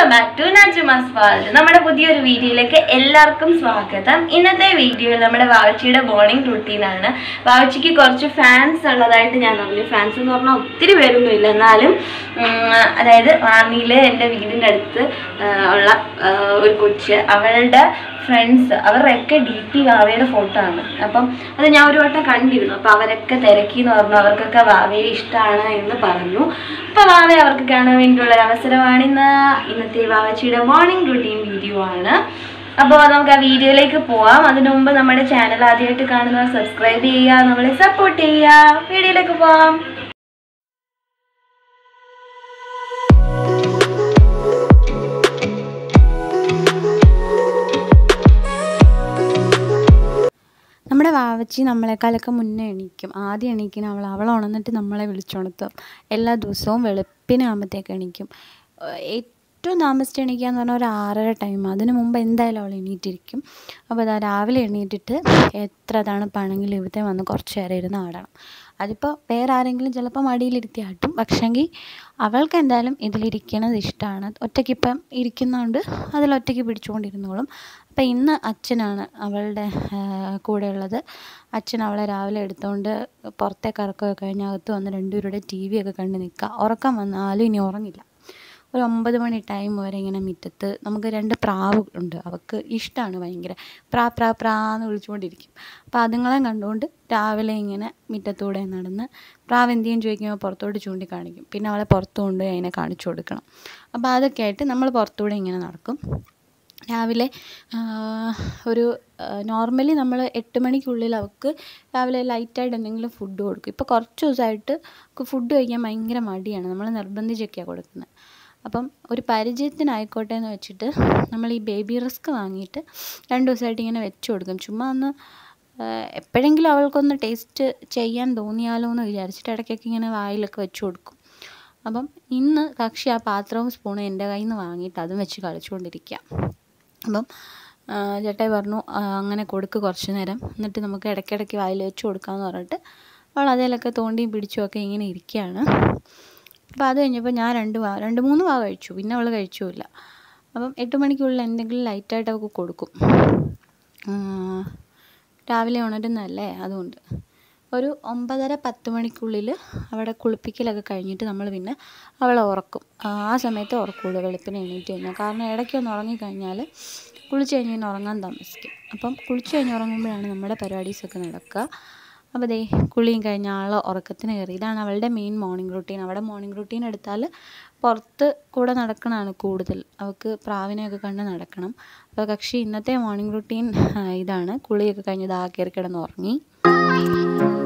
welcome back to Najuma's world നമ്മുടെ പുതിയൊരു വീഡിയോയിലേക്ക് എല്ലാവർക്കും സ്വാഗതം ഇന്നത്തെ വീഡിയോയിൽ നമ്മുടെ വാവച്ചിയുടെ മോർണിംഗ് റുട്ടീനാണ് വാവച്ചിക്ക് കുറച്ച് ഫാൻസ് ഉള്ളതായിട്ട് ഞാൻ പറഞ്ഞു ഫാൻസ് എന്ന് പറഞ്ഞാൽ ഒത്തിരി പേരൊന്നും ഇല്ല എന്നാലും ഉം, അതായത് വാർണിയിൽ എൻ്റെ വീടിൻ്റെ അടുത്ത് ആ, ഉള്ള ആ, ഒരു കൊച്ച് അവളുടെ ഫ്രണ്ട്സ് അവരുടെയൊക്കെ ഡി പി വാവയുടെ ഫോട്ടോ ആണ് അപ്പം അത് ഞാൻ ഒരു വട്ടം കണ്ടിരുന്നു അപ്പം അവരൊക്കെ തിരക്കി എന്ന് പറഞ്ഞു അവർക്കൊക്കെ വാവയെ ഇഷ്ടമാണ് എന്ന് പറഞ്ഞു അപ്പോൾ വാവയെ അവർക്ക് കാണാൻ വേണ്ടിയുള്ള ഒരു അവസരമാണ് ഇന്ന് ഇന്നത്തെ വാവച്ചിയുടെ മോർണിംഗ് റുട്ടീൻ വീഡിയോ ആണ് അപ്പോൾ നമുക്ക് ആ വീഡിയോയിലേക്ക് പോവാം അതിനു മുമ്പ് നമ്മുടെ ചാനൽ ആദ്യമായിട്ട് കാണുന്നവർ സബ്സ്ക്രൈബ് ചെയ്യുക നമ്മളെ സപ്പോർട്ട് ചെയ്യുക വീഡിയോയിലേക്ക് പോവാം നമ്മുടെ വാവച്ചി നമ്മളെക്കാളൊക്കെ മുന്നേ എണീക്കും ആദ്യം എണീക്കുന്ന അവൾ അവൾ ഉണർന്നിട്ട് നമ്മളെ വിളിച്ചുണർത്തും എല്ലാ ദിവസവും വെളുപ്പിനെ ആകുമ്പോഴത്തേക്ക് എണീക്കും ഏഹ് ഏറ്റവും താമസിച്ച് എണീക്കുക എന്ന് പറഞ്ഞാൽ ഒരു ആറര ടൈം അതിന് മുമ്പ് എന്തായാലും അവൾ എണീറ്റിരിക്കും അപ്പോൾ അതാ രാവിലെ എണീറ്റിട്ട് എത്ര തണുപ്പാണെങ്കിലും ഇവിടെ വന്ന് കുറച്ച് നേരം ഇരുന്ന് ആടണം അതിപ്പോൾ വേറെ ആരെങ്കിലും ചിലപ്പോൾ മടിയിലിരുത്തി ആട്ടും പക്ഷെങ്കിൽ അവൾക്ക് എന്തായാലും ഇതിലിരിക്കണത് ഇഷ്ടമാണ് ഒറ്റയ്ക്കിപ്പം ഇരിക്കുന്നതുകൊണ്ട് അതിലൊറ്റയ്ക്ക് പിടിച്ചുകൊണ്ടിരുന്നോളും അപ്പം ഇന്ന് അച്ഛനാണ് അവളുടെ കൂടെ ഉള്ളത് അച്ഛൻ അവളെ രാവിലെ എടുത്തുകൊണ്ട് പുറത്തേക്ക് ഇറക്കുകയൊക്കെ കഴിഞ്ഞ് അകത്ത് വന്ന് രണ്ടുപേരുടെ ടി വി ഒക്കെ കണ്ട് നിൽക്കുക ഉറക്കം വന്നാലും ഇനി ഉറങ്ങില്ല ഒരു ഒമ്പത് മണി ടൈം വരെ ഇങ്ങനെ മുറ്റത്ത് നമുക്ക് രണ്ട് പ്രാവ് ഉണ്ട് അവൾക്ക് ഇഷ്ടമാണ് ഭയങ്കര പ്രാ പ്രാ പ്രാ എന്ന് വിളിച്ചുകൊണ്ടിരിക്കും അപ്പോൾ അതുങ്ങളെ കണ്ടുകൊണ്ട് രാവിലെ ഇങ്ങനെ മുറ്റത്തൂടെ നടന്ന് പ്രാവ് എന്ത് ചെയ്യും ചോദിക്കുമ്പോൾ പുറത്തോട്ട് ചൂണ്ടിക്കാണിക്കും പിന്നെ അവളെ പുറത്ത് കൊണ്ടുപോയി അതിനെ കാണിച്ചു കൊടുക്കണം അപ്പോൾ അതൊക്കെ ആയിട്ട് നമ്മൾ പുറത്തൂടെ ഇങ്ങനെ നടക്കും രാവിലെ ആ, ഒരു നോർമലി നമ്മൾ എട്ട് മണിക്കുള്ളിൽ അവൾക്ക് രാവിലെ ലൈറ്റായിട്ട് എന്തെങ്കിലും ഫുഡ് കൊടുക്കും ഇപ്പോൾ കുറച്ച് ദിവസമായിട്ട് ഫുഡ് കഴിക്കാൻ ഭയങ്കര മടിയാണ് നമ്മൾ നിർബന്ധിച്ചൊക്കെയാണ് കൊടുക്കുന്നത് അപ്പം ഒരു പരിചയത്തിനായിക്കോട്ടെ എന്ന് വെച്ചിട്ട് നമ്മൾ ഈ ബേബി റിസ്ക് വാങ്ങിയിട്ട് രണ്ട് ദിവസമായിട്ട് ഇങ്ങനെ വെച്ച് കൊടുക്കും ചുമ്മാ ഒന്ന് ആ, എപ്പോഴെങ്കിലും അവൾക്കൊന്ന് ടേസ്റ്റ് ചെയ്യാൻ തോന്നിയാലോ എന്ന് വിചാരിച്ചിട്ട് ഇടയ്ക്കൊക്കെ ഇങ്ങനെ വായിലൊക്കെ വെച്ച് കൊടുക്കും അപ്പം ഇന്ന് കക്ഷി ആ പാത്രവും സ്പൂണും എൻ്റെ കയ്യിൽ നിന്ന് വാങ്ങിയിട്ട് അതും വെച്ച് കളിച്ചുകൊണ്ടിരിക്കുക അപ്പം ആ, ചേട്ടായി പറഞ്ഞു "ആ, അങ്ങനെ കൊടുക്ക് കുറച്ച് നേരം എന്നിട്ട് നമുക്ക് ഇടയ്ക്കിടയ്ക്ക് വായിൽ വെച്ച് കൊടുക്കാമെന്ന് പറഞ്ഞിട്ട് അവൾ അതിലൊക്കെ തോണ്ടിയും പിടിച്ചും ഒക്കെ ഇങ്ങനെ ഇരിക്കുകയാണ് അപ്പോൾ അത് കഴിഞ്ഞപ്പോൾ ഞാൻ രണ്ട് വാ രണ്ട് മൂന്ന് വാ കഴിച്ചു പിന്നെ അവൾ കഴിച്ചുമില്ല അപ്പം എട്ട് മണിക്കുള്ളിൽ എന്തെങ്കിലും ലൈറ്റായിട്ട് അവൾക്ക് കൊടുക്കും ആ, രാവിലെ ഉണരുന്നതല്ലേ അതുകൊണ്ട് ഒരു ഒമ്പതര പത്ത് മണിക്കുള്ളിൽ അവിടെ കുളിപ്പിക്കലൊക്കെ കഴിഞ്ഞിട്ട് നമ്മൾ പിന്നെ അവളെ ഉറക്കും ആ ആ സമയത്ത് ഉറക്കുള്ളൂ വെളുപ്പിന് എണീറ്റ് കഴിഞ്ഞാൽ കാരണം ഇടയ്ക്കൊന്ന് ഉറങ്ങിക്കഴിഞ്ഞാൽ കുളിച്ച് കഴിഞ്ഞ് പിന്നെ ഉറങ്ങാൻ താമസിക്കും അപ്പം കുളിച്ച് കഴിഞ്ഞ് ഉറങ്ങുമ്പോഴാണ് നമ്മുടെ പരിപാടീസൊക്കെ നടക്കുക അപ്പോൾ ദേ കുളിയും കഴിഞ്ഞ ആൾ ഉറക്കത്തിന് കയറി ഇതാണ് അവളുടെ മെയിൻ മോർണിംഗ് റുട്ടീൻ അവിടെ മോർണിംഗ് റുട്ടീൻ എടുത്താൽ പുറത്ത് കൂടെ നടക്കണതാണ് കൂടുതൽ അവൾക്ക് പ്രാവിനെയൊക്കെ കണ്ട് നടക്കണം അപ്പോൾ കക്ഷി ഇന്നത്തെ മോർണിംഗ് റുട്ടീൻ ഇതാണ് കുളിയൊക്കെ കഴിഞ്ഞ് ദാ കയറി കിടന്ന് ഉറങ്ങി